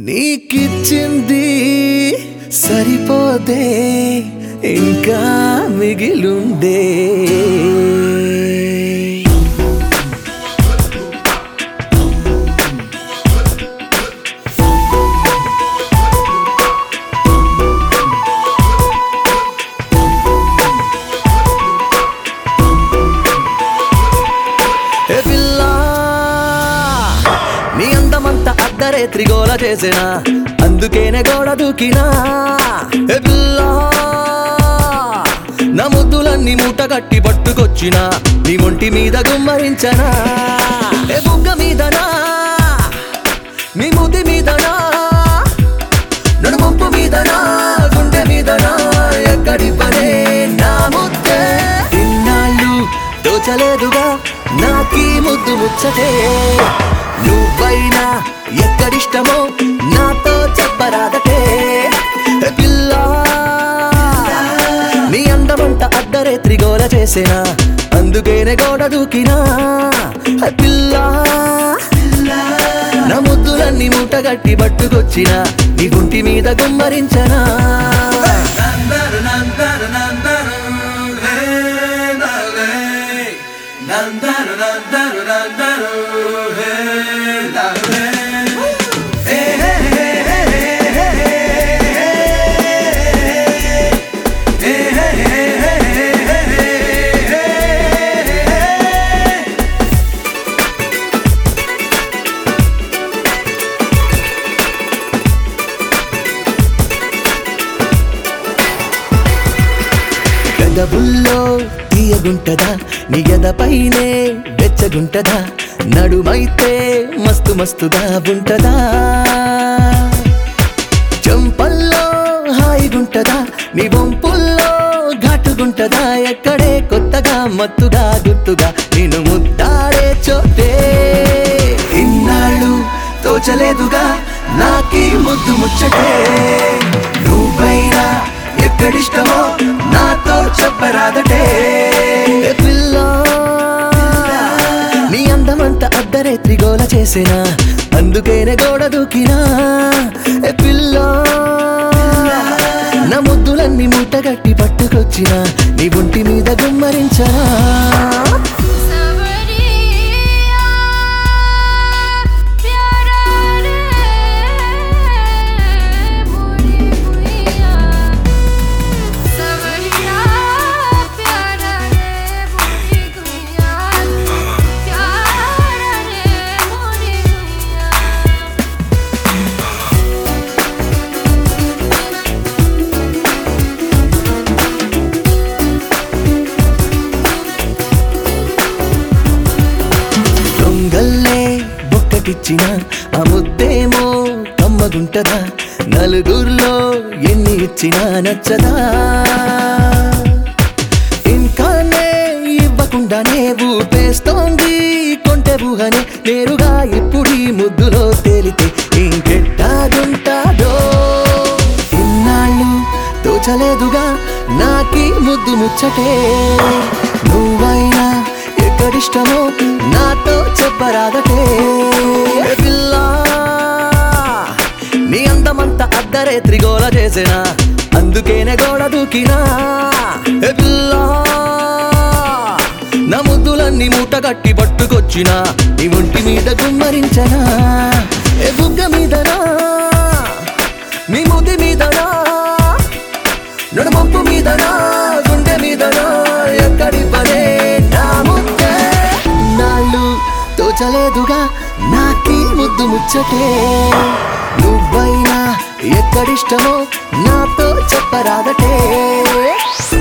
నీకిచ్చింది సరిపోతే ఇంకా మిగిలుండే ఏ పిల్లా నీ అందమంతా అద్దరే త్రిగోల చేసిన అందుకేనే గోడ దూకినా ఏ పిల్లా నా ముద్దులన్నీ మూట కట్టి పట్టుకొచ్చిన నీ ఒంటి మీద గుమ్మరించనా ఏ బుగ్గ మీదనా నీ ముద్ది మీదనా నడుముప్పు మీదనా గుండె మీదనా ఎక్కడి పనే నా ముద్దే ఇన్నాళ్ళు దోచలేదుగా నాకీ ముద్దు ముచ్చటే నువ్వైనా ఎక్కడిష్టమో నాతో చెప్పరాదటే ఏ పిల్లా నీ అందమంట అద్దరే త్రిగోల చేసేనా అందుకేనే గోడ దూకినా ఏ పిల్లా నా ముద్దులన్నీ మూటగట్టి పట్టుకొచ్చిన నీ గుంటి మీద గుమ్మరించనా గదబుల్లో తీయగుంటదా నీ గదపైనే వెచ్చగుంటదా నడుమైతే మస్తు మస్తుగా ఉంటదా చంపల్లో హాయిగుంటదా నీ వంపుల్లో ఘాటుగుంటదా ఎక్కడే కొత్తగా మత్తుగా గుర్తుగా నేను ముద్దాడే చోటే ఇన్నాళ్ళు తోచలేదుగా నాకీ ముద్దు ముచ్చటే నువ్వైనా ఎక్కడిష్టమో నాతో చెప్పరాదటే ఏ పిల్లా నీ అందమంతా అద్దరే త్రిగోల చేసినా అందుకేనే గోడ దూకినా ఏ పిల్లా నా ముద్దులన్నీ మూటగట్టి పట్టుకొచ్చిన నీ ఒంటి మీద గుమ్మరించనా सवरिया प्यारा रे मोरी मुइया सवरिया प्यारा रे मोरी गुइया प्यारा रे मोरी गुइया దొంగల్లే బొక్కటిచ్చిన ఆ ముద్దేమో కమ్మగుంటదా నలుగురిలో ఎన్ని ఇచ్చినా నచ్చదా ఇంకానే ఇవ్వకుండానే ఊపేస్తోంది కొంటె ఊహనే నేరుగా ఇప్పుడు ఈ ముద్దులో తేలితే ఇంకెట్టాగుంటాడో ఇన్నాళ్ళు తోచలేదుగా నాకీ ముద్దు ముచ్చటే నువ్వైనా ఎక్కడిష్టమో నాతో చెప్పరాదటే ఏ పిల్లా నీ అందమంతా అద్దరే త్రిగోల చేసిన అందుకేనే గోడ దూకినా ఏ పిల్లా నా ముద్దులన్నీ మూట కట్టి పట్టుకొచ్చిన నీ ఒంటి మీద గుమ్మరించనా ఏ బుగ్గ మీదనా నీ ముద్ది మీదనా నడుమంపు మీదనా గుండె మీదనా ఎక్కడి పనే నా ముద్దే నాళ్ళు తోచలేదుగా నాకీ ముద్దు ముచ్చటే నువ్వైనా ఎక్కడిష్టమో నాతో చెప్పరాదటే